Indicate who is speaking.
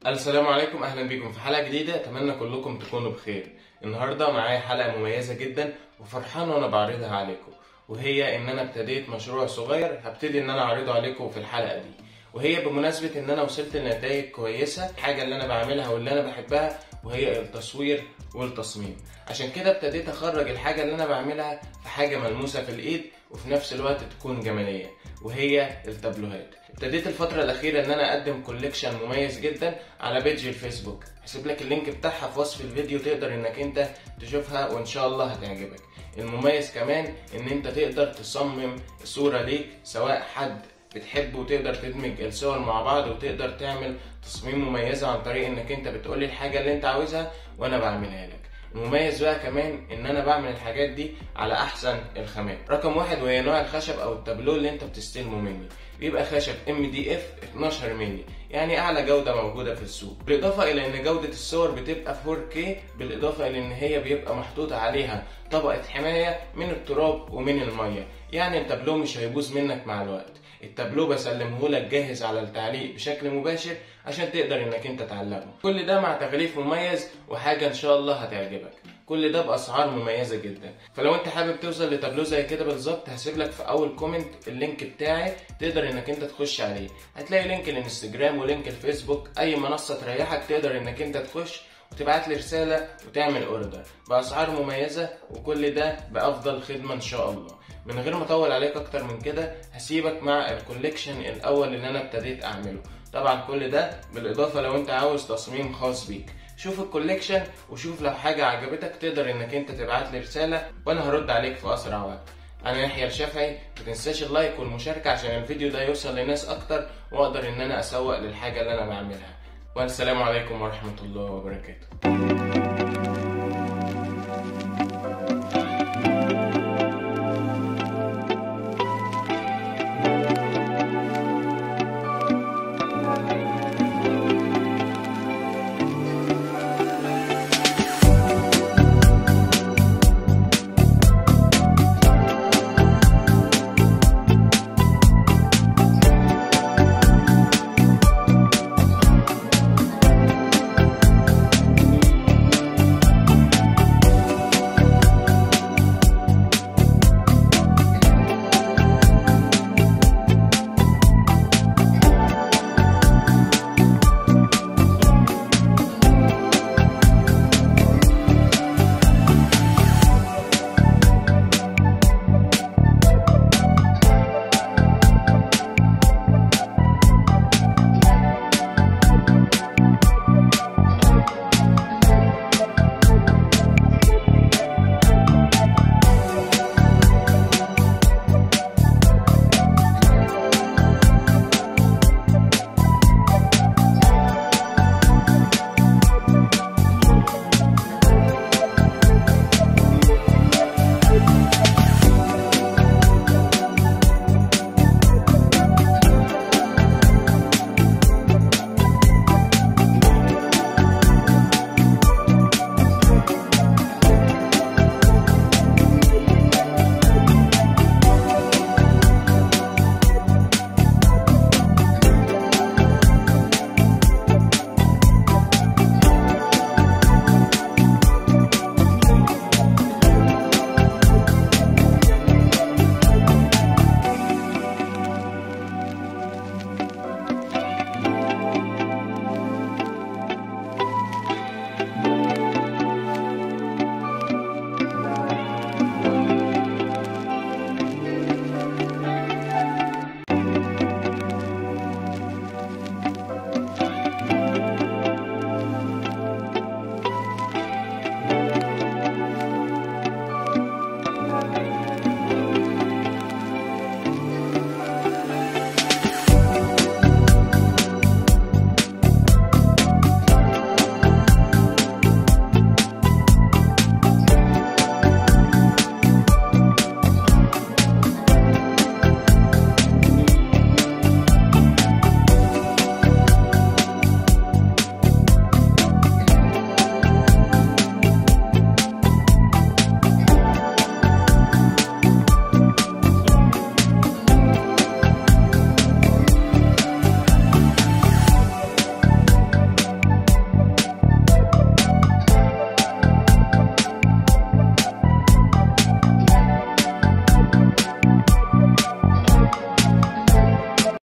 Speaker 1: السلام عليكم اهلا بكم في حلقه جديده اتمنى كلكم تكونوا بخير النهارده معايا حلقه مميزه جدا وفرحان وانا بعرضها عليكم وهي ان انا ابتديت مشروع صغير هبتدي ان انا اعرضه عليكم في الحلقه دي وهي بمناسبه ان انا وصلت لنتائج كويسه الحاجه اللي انا بعملها واللي انا بحبها وهي التصوير والتصميم عشان كده ابتديت اخرج الحاجه اللي انا بعملها في حاجه ملموسه في الايد وفي نفس الوقت تكون جماليه وهي التابلوهات ابتديت الفترة الأخيرة إن أنا أقدم كوليكشن مميز جدا على بيج الفيسبوك هسيب لك اللينك بتاعها في وصف الفيديو تقدر إنك أنت تشوفها وإن شاء الله هتعجبك المميز كمان إن أنت تقدر تصمم صورة ليك سواء حد بتحبه وتقدر تدمج الصور مع بعض وتقدر تعمل تصميم مميزة عن طريق إنك أنت بتقولي الحاجة اللي أنت عاوزها وأنا بعملها لك المميز بقى كمان ان انا بعمل الحاجات دي على احسن الخامات رقم واحد وهي نوع الخشب او التابلو اللي انت بتستلمه مني بيبقى خشب ام دي اف 12 مللي يعني اعلى جوده موجوده في السوق بالاضافه الى ان جوده الصور بتبقى 4K بالاضافه الى ان هي بيبقى محطوط عليها طبقه حمايه من التراب ومن الميه يعني التابلو مش هيبوظ منك مع الوقت التابلو بسلمه لك جاهز على التعليق بشكل مباشر عشان تقدر انك انت تعلقه كل ده مع تغليف مميز وحاجه ان شاء الله هتعجبك كل ده باسعار مميزه جدا فلو انت حابب توصل لتابلو زي كده بالظبط هسيب لك في اول كومنت اللينك بتاعي تقدر انك انت تخش عليه هتلاقي لينك الانستجرام ولينك الفيسبوك اي منصه تريحك تقدر انك انت تخش وتبعت لي رساله وتعمل اوردر باسعار مميزه وكل ده بافضل خدمه ان شاء الله من غير ما اطول عليك اكتر من كده هسيبك مع الكوليكشن الاول اللي انا ابتديت اعمله طبعا كل ده بالاضافه لو انت عاوز تصميم خاص بيك شوف الكوليكشن وشوف لو حاجه عجبتك تقدر انك انت تبعت لي رساله وانا هرد عليك في اسرع وقت انا يحيى الشافعي ما تنساش اللايك والمشاركه عشان الفيديو ده يوصل لناس اكتر واقدر ان انا اسوق للحاجه اللي انا بعملها والسلام عليكم ورحمه الله وبركاته